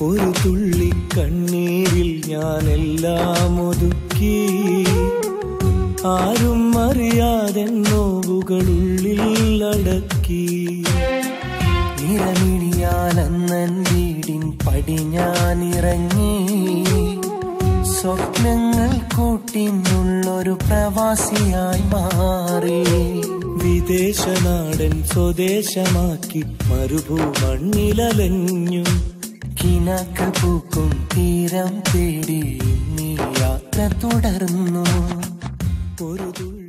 ഒരു തുള്ളി കണ്ണീരിൽ ഞാനെല്ലാം ഒതുക്കി ആരും അറിയാതെ നോവുകളുള്ളിൽ അടക്കി നിറമിണിയാലന്നൻ വീടിൻ പടി ഞാൻ ഇറങ്ങി സ്വപ്നങ്ങൾ കൂട്ടിനുള്ളൊരു പ്രവാസിയായി മാറി വിദേശനാടൻ സ്വദേശമാക്കി മരുഭൂമണ്ണിലലഞ്ഞു കിനാക്കൾ പൂക്കും തീരം തേടി നീ യാത്ര തുടർന്നു ഒരു തുള്ളി